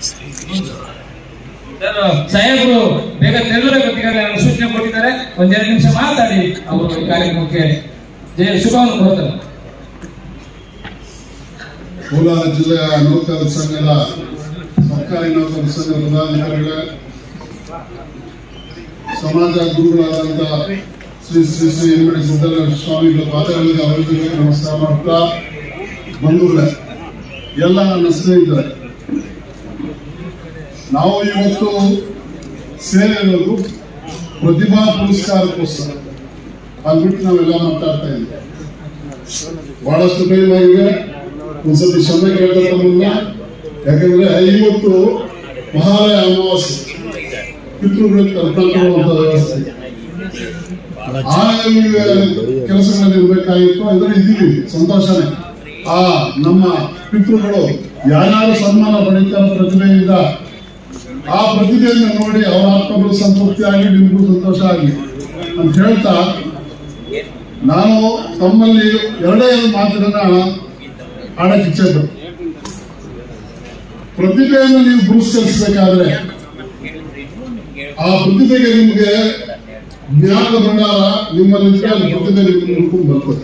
Sir, ಸಾಹೇಬರು ಬೇಗ ತೆರಳಬೇಕಂತ ನನಗೆ ಸೂಚನೆ ಕೊಟ್ಟಿದ್ದಾರೆ ಒಂದೆರಡು ನಿಮಿಷ ಮಾತಾಡಿ ಅವರು ಈ ಕಾರ್ಯಕ್ರಮಕ್ಕೆ ಜಯ ಶುಭವನ್ನು ಕೋರ್ತಾರೆ ಕೋಲಾರ ಜಿಲ್ಲೆಯ ನೌಕರರ ಸಂಘದ ಸರ್ಕಾರಿ ನೌಕರರ ಸಂಘದ ಪದಾಧಿಕಾರಿಗಳೇ ಸಮಾಜ ಗುರುಗಳಾದಂಥ ಶ್ರೀ ಶ್ರೀ ಶ್ರೀ ಎಂ ಡಿ ಸಿದ್ದರಾಮ ಸ್ವಾಮಿಗಳ ಪಾದಗಳಿಗೆ ಅವರಿಗೆ ನಮಸ್ಕಾರ ಮಾಡ್ತಾ ಬಂಧುಗಳೇ ಎಲ್ಲ ನನ್ನ ಸ್ನೇಹಿತರೆ ನಾವು ಇವತ್ತು ಸೇರಿರೋದು ಪ್ರತಿಭಾ ಪುರಸ್ಕಾರಕ್ಕೋಸ್ಕರ ಅದ್ಬಿಟ್ಟು ನಾವೆಲ್ಲ ಮಾತಾಡ್ತಾ ಇದ್ದೀವಿ ಬಹಳಷ್ಟು ಟೈಮ್ ಆಗಿದೆ ಒಂದ್ಸತಿ ಕ್ಷಮೆ ಕೇಳ್ಕೊತ ಮುನ್ನ ಯಾಕಂದ್ರೆ ಇವತ್ತು ಮಹಾಲಯ ಅಮಾವಾಸ್ಯೆ ಪಿತೃಗಳಿಗೆ ತಲುಪುವಂತ ವ್ಯವಸ್ಥೆ ಆ ಕೆಲಸಗಳಲ್ಲಿ ಇರಬೇಕಾಗಿತ್ತು ಅಂದ್ರೆ ಇದೀವಿ ಸಂತೋಷನೇ ಆ ನಮ್ಮ ಪಿತೃಗಳು ಯಾರ್ಯಾರು ಸನ್ಮಾನ ಪಡಿತಾರೆ ಪ್ರತಿಭೆಯಿಂದ ಆ ಪ್ರತಿಭೆಯನ್ನು ನೋಡಿ ಅವರ ಆತ್ಮಗಳು ಸಂತೃಪ್ತಿ ಆಗಲಿ ನಿಮಗೂ ಸಂತೋಷ ಆಗಲಿ ಅಂತ ಹೇಳ್ತಾ ನಾನು ತಮ್ಮಲ್ಲಿ ಎರಡೇ ಎರಡು ಮಾತನ್ನ ಆಡಕ್ಕೆ ಇಚ್ಛೆ ಪಡ್ತೀನಿ. ಪ್ರತಿಭೆಯನ್ನು ನೀವು ಪುರಸ್ಕರಿಸಬೇಕಾದ್ರೆ ಆ ಪ್ರತಿಭೆಗೆ ನಿಮಗೆ ಜ್ಞಾನದ ಭಂಡಾರ ನಿಮ್ಮಲ್ಲಿ ಇದ್ರೆ ಅದು ಪ್ರತಿಭೆ ನಿಮಗೆ ಹುಡ್ಕೊಂಡು ಬರ್ತದೆ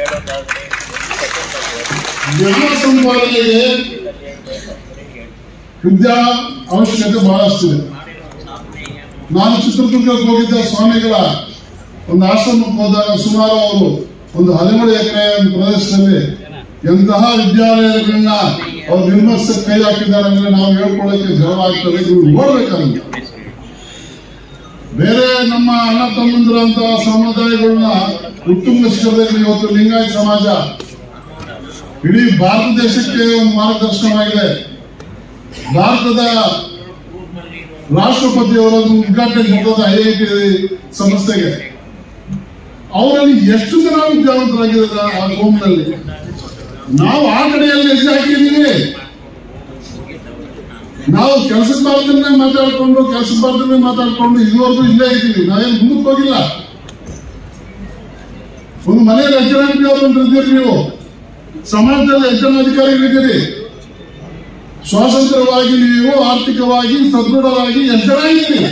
ಜ್ಞಾನ ಸಂಪಾದನೆಗೆ ವಿದ್ಯಾ ಅವಶ್ಯಕತೆ ಬಹಳಷ್ಟಿದೆ ನಾನು ಚಿತ್ರದುರ್ಗಕ್ಕೆ ಹೋಗಿದ್ದ ಸ್ವಾಮಿಗಳ ಒಂದು ಆಶ್ರಮಕ್ಕೆ ಹೋದಾಗ ಸುಮಾರು ಅವರು ಒಂದು ಹದಿನೇಳು ಎಕರೆ ಒಂದು ಪ್ರದೇಶದಲ್ಲಿ ಎಂತಹ ವಿದ್ಯಾಲಯಗಳನ್ನ ಅವ್ರು ನಿರ್ಮಿಸಕ್ಕೆ ಕೈ ಹಾಕಿದ್ದಾರೆ ಅಂದ್ರೆ ನಾವು ಹೇಳ್ಕೊಳ್ಳೋಕೆ ಜಲವಾಗ್ತದೆ ನೀವು ನೋಡ್ಬೇಕಾಗುತ್ತೆ ಬೇರೆ ನಮ್ಮ ಅಣ್ಣ ತಮ್ಮಂದಿರಂತಹ ಸಮುದಾಯಗಳನ್ನ ಉತ್ತುಂಗ ಶಿಖರದಲ್ಲಿ ಇವತ್ತು ಲಿಂಗಾಯತ ಸಮಾಜ ಇಡೀ ಭಾರತ ದೇಶಕ್ಕೆ ಒಂದು ಮಾರ್ಗದರ್ಶನವಾಗಿದೆ ಭಾರತದ ರಾಷ್ಟ್ರಪತಿಯವರನ್ನು ಉದ್ಘಾಟನೆ ಮಾಡೋದು ಐ ಐ ಟಿ ಸಂಸ್ಥೆಗೆ ಅವರಲ್ಲಿ ಎಷ್ಟು ಜನ ವಿದ್ಯಾವಂತರಾಗಿದ್ದಾರೆ ಆ ಕೋಮ್ನಲ್ಲಿ ನಾವು ಆ ಕಡೆಯಲ್ಲಿ ಹೆಜ್ಜೆ ಹಾಕಿದ್ದೀವಿ ನಾವು ಕೆಲಸದ ಭಾರತದಲ್ಲೇ ಮಾತಾಡ್ಕೊಂಡು ಕೆಲಸದ ಭಾರತದಲ್ಲೇ ಮಾತಾಡ್ಕೊಂಡು ಇದುವರೆಗೂ ಇಲ್ಲೇ ಇದ್ದೀವಿ ನಾವೇನು ಮುಂದಕ್ಕೆ ಹೋಗಿಲ್ಲ ಒಂದು ಮನೆಯಲ್ಲಿ ಎಷ್ಟು ಜನ ವಿದ್ಯಾವಂತರು ಇದ್ದೀರಿ ನೀವು ಸಮಾಜದಲ್ಲಿ ಎಷ್ಟು ಜನ ಅಧಿಕಾರಿಗಳಿದ್ದೀರಿ ಸ್ವಾತಂತ್ರ್ಯವಾಗಿ ನೀವು ಆರ್ಥಿಕವಾಗಿ ಸದೃಢವಾಗಿ ಎಷ್ಟು ಜನ ಇದ್ದೀರಿ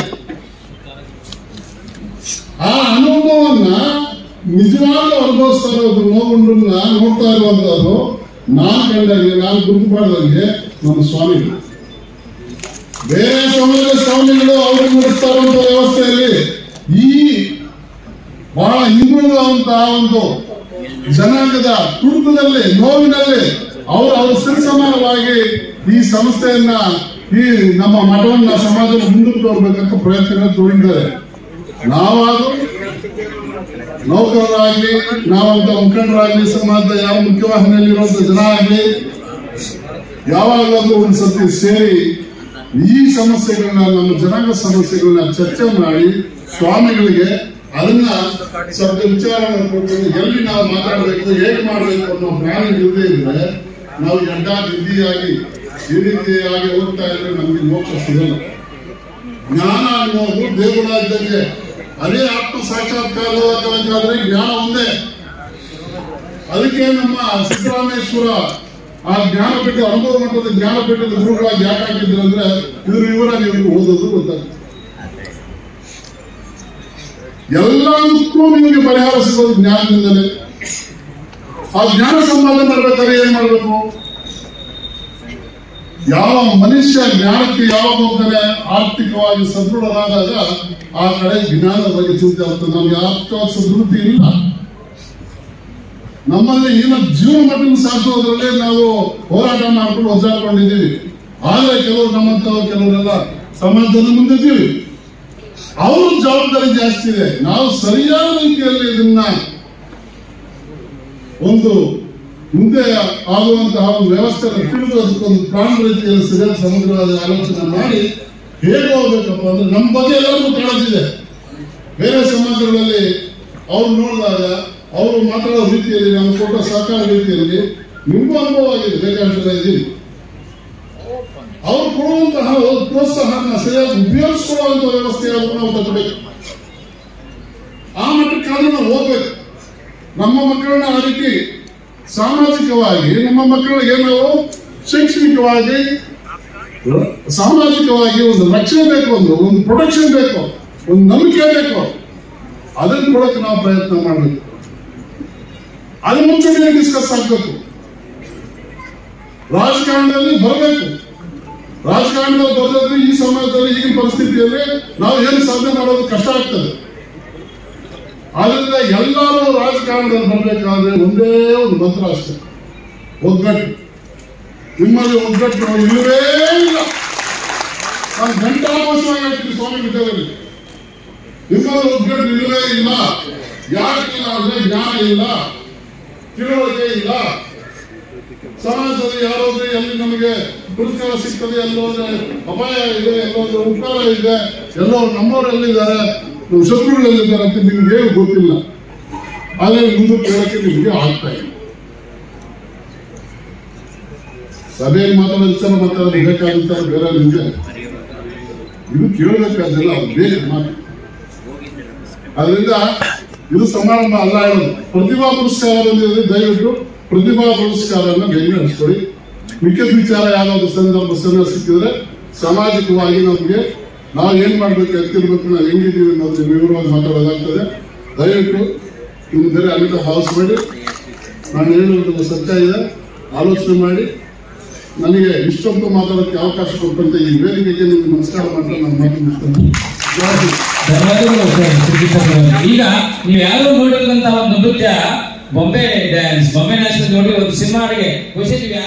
ಆ ಅನುಭವವನ್ನ ನಿಜವಾಗ್ಲೂ ಅನುಭವಿಸ್ತಾ ಇರೋದು ನೋವುಂಡನ್ನ ನೋಡ್ತಾ ಇರುವಂತದ್ದು ನಾನು ಕಂಡಂಗೆ ನಾನು ಗುರುತು ಮಾಡಿದಂಗೆ ನಮ್ಮ ಸ್ವಾಮಿಗಳು ಬೇರೆ ಸಮಾಜ ಸ್ವಾಮಿಗಳು ಅವರು ನಡೆಸ್ತಾ ಇರುವಂತ ವ್ಯವಸ್ಥೆಯಲ್ಲಿ ಈ ಬಹಳ ಹಿಂದುಳಿದಂತಹ ಒಂದು ಜನಾಂಗದ ತುಡುಕದಲ್ಲಿ ನೋವಿನಲ್ಲಿ ಅವರು ಅವರು ಸರಿಸಮಾನವಾಗಿ ಈ ಸಂಸ್ಥೆಯನ್ನ ಈ ನಮ್ಮ ಮಠವನ್ನ ಸಮಾಜದ ಮುಂದಕ್ಕೆ ತೋರ್ಬೇಕಂತ ಪ್ರಯತ್ನಗಳು ತೋರಿದ್ದಾರೆ ನಾವಾದ್ರೂ ನೌಕರರಾಗ್ಲಿ ನಾವಂತ ಮುಖಂಡರಾಗ್ಲಿ ಸಮಾಜದ ಯಾವ ಮುಖ್ಯವಾಹಿನಿಯಲ್ಲಿರುವಂತ ಜನ ಆಗ್ಲಿ ಯಾವಾಗಲಾದ್ರೂ ಒಂದು ಸತಿ ಸೇರಿ ಈ ಸಮಸ್ಯೆಗಳನ್ನ ನಮ್ಮ ಜನಾಂಗ ಸಮಸ್ಯೆಗಳನ್ನ ಚರ್ಚೆ ಮಾಡಿ ಸ್ವಾಮಿಗಳಿಗೆ ಅದನ್ನ ಸ್ವಲ್ಪ ವಿಚಾರ ಮಾಡ್ಕೊಂಡು ಎಲ್ಲಿ ನಾವು ಮಾತಾಡಬೇಕು ಹೇಗೆ ಮಾಡಬೇಕು ಅನ್ನೋ ಪ್ಲಾನಿಂಗ್ ಇಲ್ಲದೆ ಇದ್ರೆ ನಾವು ಎಡ್ಡ ದಿದ್ದಿಯಾಗಿ ಈ ರೀತಿಯಾಗಿ ಹೋಗ್ತಾ ಇದ್ರೆ ನಮಗೆ ಮೋಕ್ಷ ಸಿಗಲ್ಲ ಜ್ಞಾನ ಅನ್ನೋದು ದೇಗುಲ ಇದ್ದಂಗೆ ಅದೇ ಆತ್ಮ ಸಾಕ್ಷಾತ್ಕಾರವಾಗಬೇಕಾದ್ರೆ ಜ್ಞಾನ ಒಂದೇ ಅದಕ್ಕೆ ನಮ್ಮ ಸಿದ್ದರಾಮೇಶ್ವರ ಆ ಜ್ಞಾನಪೀಠ ಅನುಭವ ಮಟ್ಟದ ಜ್ಞಾನಪೀಠದ ಗುರುಗಳಾಗಿ ಯಾಕೆ ಹಾಕಿದ್ರು ಅಂದ್ರೆ ಇವರು ಇವರ ನೀವು ಓದೋದು ಗೊತ್ತಾಗ್ತದೆ ಎಲ್ಲದಕ್ಕೂ ನಿಮಗೆ ಪರಿಹಾರ ಸಿಗೋದು ಜ್ಞಾನದಿಂದಲೇ ಆ ಜ್ಞಾನ ಸಂಪಾದನೆ ಮಾಡ್ಬೇಕಾದ್ರೆ ಏನ್ ಮಾಡ್ಬೇಕು ಯಾವ ಮನುಷ್ಯ ಜ್ಞಾನಕ್ಕೆ ಯಾವಾಗ ಹೋಗ್ತಾನೆ ಆರ್ಥಿಕವಾಗಿ ಸದೃಢರಾದಾಗ ಆ ಕಡೆ ಜ್ಞಾನದ ಬಗ್ಗೆ ಚಿಂತೆ ಆಗ್ತದೆ ನಮ್ಗೆ ಆರ್ಥಿಕ ಸದೃಢತೆ ಇಲ್ಲ ನಮ್ಮಲ್ಲಿ ಏನು ಜೀವನ ಮಟ್ಟವನ್ನು ಸಾಧಿಸೋದ್ರಲ್ಲಿ ನಾವು ಹೋರಾಟ ಮಾಡ್ಕೊಂಡು ಒದ್ದಾಡ್ಕೊಂಡಿದ್ದೀವಿ ಆದ್ರೆ ಕೆಲವರು ನಮ್ಮಂತವ್ರು ಕೆಲವರೆಲ್ಲ ಸಮಾಜದಲ್ಲಿ ಮುಂದಿದ್ದೀವಿ ಅವ್ರ ಜವಾಬ್ದಾರಿ ಜಾಸ್ತಿ ಇದೆ ನಾವು ಸರಿಯಾದ ರೀತಿಯಲ್ಲಿ ಇದನ್ನ ಒಂದು ಮುಂದೆ ಆಗುವಂತಹ ಒಂದು ವ್ಯವಸ್ಥೆ ತಿಳಿದು ಅದಕ್ಕೊಂದು ಪ್ರಾಣ ರೀತಿಯಲ್ಲಿ ಸರಿಯಾದ ಸಮಗ್ರವಾದ ಆಲೋಚನೆ ಮಾಡಿ ಹೇಗೆ ಹೋಗ್ಬೇಕಪ್ಪ ಅಂದ್ರೆ ನಮ್ಮ ಬಗ್ಗೆ ಎಲ್ಲರಿಗೂ ಕಾಳಜಿ ಇದೆ ಬೇರೆ ಸಮಾಜಗಳಲ್ಲಿ ಅವ್ರು ನೋಡಿದಾಗ ಅವರು ಮಾತಾಡೋ ರೀತಿಯಲ್ಲಿ ನಮ್ಮ ಕೊಟ್ಟ ಸಹಕಾರ ರೀತಿಯಲ್ಲಿ ನಿಮಗೂ ಅನುಭವ ಆಗಿದೆ ಬೇಕಾದಷ್ಟು ಜನ ಇದ್ದೀವಿ ಅವ್ರು ಕೊಡುವಂತಹ ಒಂದು ಪ್ರೋತ್ಸಾಹನ ಸರಿಯಾಗಿ ಉಪಯೋಗಿಸ್ಕೊಳ್ಳುವಂತ ವ್ಯವಸ್ಥೆಯನ್ನು ನಾವು ತಗೋಬೇಕು ಆ ಮಟ್ಟಕ್ಕಾದ್ರೂ ನಾವು ಹೋಗ್ಬೇಕು ನಮ್ಮ ಮಕ್ಕಳನ್ನ ಆ ರೀತಿ ಸಾಮಾಜಿಕವಾಗಿ ನಮ್ಮ ಮಕ್ಕಳಿಗೆ ನಾವು ಶೈಕ್ಷಣಿಕವಾಗಿ ಸಾಮಾಜಿಕವಾಗಿ ಒಂದು ರಕ್ಷಣೆ ಬೇಕು ಒಂದು ಒಂದು ಪ್ರೊಟೆಕ್ಷನ್ ಬೇಕು ಒಂದು ನಂಬಿಕೆ ಬೇಕು ಅದನ್ನು ಕೊಡಕ್ಕೆ ನಾವು ಪ್ರಯತ್ನ ಮಾಡಬೇಕು ಅದು ಮುಂಚೆನೇ ಡಿಸ್ಕಸ್ ಆಗಬೇಕು ರಾಜಕಾರಣದಲ್ಲಿ ಬರಬೇಕು ರಾಜಕಾರಣದಲ್ಲಿ ಬರೋದ್ರೆ ಈ ಸಮಯದಲ್ಲಿ ಈಗಿನ ಪರಿಸ್ಥಿತಿಯಲ್ಲಿ ನಾವು ಏನು ಸಾಧನೆ ಮಾಡೋದು ಕಷ್ಟ ಆಗ್ತದೆ ಆದ್ರಿಂದ ಎಲ್ಲರೂ ರಾಜಕಾರಣದಲ್ಲಿ ಬರಬೇಕಾದ್ರೆ ಒಂದೇ ಒಂದು ಮಂತ್ರ ಅಷ್ಟೇ ಒಗ್ಗಟ್ಟು ನಿಮ್ಮಲ್ಲಿ ಒಗ್ಗಟ್ಟು ಇಲ್ಲವೇ ಇಲ್ಲ ನಾನು ಗಂಟಾಘೋಷವಾಗಿ ಹೇಳ್ತೀನಿ ಸ್ವಾಮಿ ಬಿಟ್ಟದಲ್ಲಿ ನಿಮ್ಮಲ್ಲಿ ಒಗ್ಗಟ್ಟು ಇಲ್ಲವೇ ಇಲ್ಲ ಯಾಕೆ ಅಂದ್ರೆ ಜ್ಞಾನ ಇಲ್ಲ ತಿಳುವಳಿಕೆ ಇಲ್ಲ ಸಮಾಜದಲ್ಲಿ ಯಾರಾದ್ರೂ ಎಲ್ಲಿ ನಮಗೆ ಪುರಸ್ಕಾರ ಸಿಗ್ತದೆ ಎಲ್ಲೋದ್ರೆ ಅಪಾಯ ಇದೆ ಎಲ್ಲೋದ್ರೆ ಉಪಕಾರ ಇದೆ ಎಲ್ಲೋ ನಮ್ಮವ್ರು ಎಲ್ಲಿದ್ದಾರೆ ನಮ್ಮ ಶತ್ರುಗಳು ಎಲ್ಲಿದ್ದಾರೆ ಅಂತ ನಿಮ್ಗೆ ಏನು ಗೊತ್ತಿಲ್ಲ ಆದ್ರೆ ಮುಂದಕ್ಕೆ ಹೇಳಕ್ಕೆ ನಿಮ್ಗೆ ಆಗ್ತಾ ಇಲ್ಲ ಸಭೆಯಲ್ಲಿ ಮಾತಾಡೋ ವಿಚಾರ ಮಾತಾಡೋದು ಬೇಕಾದಂತ ಬೇರೆ ನಿಮ್ಗೆ ಇದು ಕೇಳಬೇಕಾದಿಲ್ಲ ಅವ್ರು ಬೇಗ ಮಾತು ಅದರಿಂದ ಇದು ಸಮಾರಂಭ ಅಲ್ಲ ಹೇಳೋದು ಪ್ರತಿಭಾ ಪುರಸ್ಕಾರ ಬಂದಿದೆ ದಯವಿಟ್ಟು ಪ್ರತಿಭಾ ಪುರಸ್ಕಾರವನ್ನು ಬೆಂಬಲಿಸ್ಕೊಳ್ಳಿ ಮಿಕ್ಕಿದ ವಿಚಾರ ಯಾವ್ದಾದ್ರು ಸಂದರ್ಭ ಸಮಯ ಸಿಕ್ಕಿದ್ರೆ ಸಾಮಾಜಿಕವಾಗಿ ನಮಗೆ ನಾವು ಏನ್ ಮಾಡ್ಬೇಕು ಎತ್ತಿರ್ಬೇಕು ನಾವು ಹೆಂಗಿದ್ದೀವಿ ಅನ್ನೋದು ವಿವರವಾಗಿ ಮಾತಾಡೋದಾಗ್ತದೆ ದಯವಿಟ್ಟು ನಿಮ್ಮ ಬೇರೆ ಅಮಿತ ಭಾವಿಸಬೇಡಿ ನಾನು ಹೇಳುವುದು ಸತ್ಯ ಇದೆ ಆಲೋಚನೆ ಮಾಡಿ ನನಗೆ ಇಷ್ಟೊಂದು ಮಾತಾಡೋಕ್ಕೆ ಅವಕಾಶ ಕೊಟ್ಟಂತ ಈ ವೇದಿಕೆಗೆ ನಿಮ್ಗೆ ನಮಸ್ಕಾರ ಮಾಡ್ತಾ ನಾನು ಮಾತು ಮುಗಿಸ್ತೇನೆ ಜೈ ಹಿಂದ್. ಧನ್ಯವಾದಗಳು ಸರ್ ಶ್ರೀಕೃಷ್ಣ ಅವರೇ. ಈಗ ನೀವು ಯಾರು ನೋಡಿದಂತ ಒಂದು ನೃತ್ಯ ಬೊಂಬೆ ಡ್ಯಾನ್ಸ್ ಬೊಂಬೆ ಡ್ಯಾನ್ಸ್ ನೋಡಿ ಒಂದು ಸಿನಿಮಾ ಬಹುಶಃ ನೀವು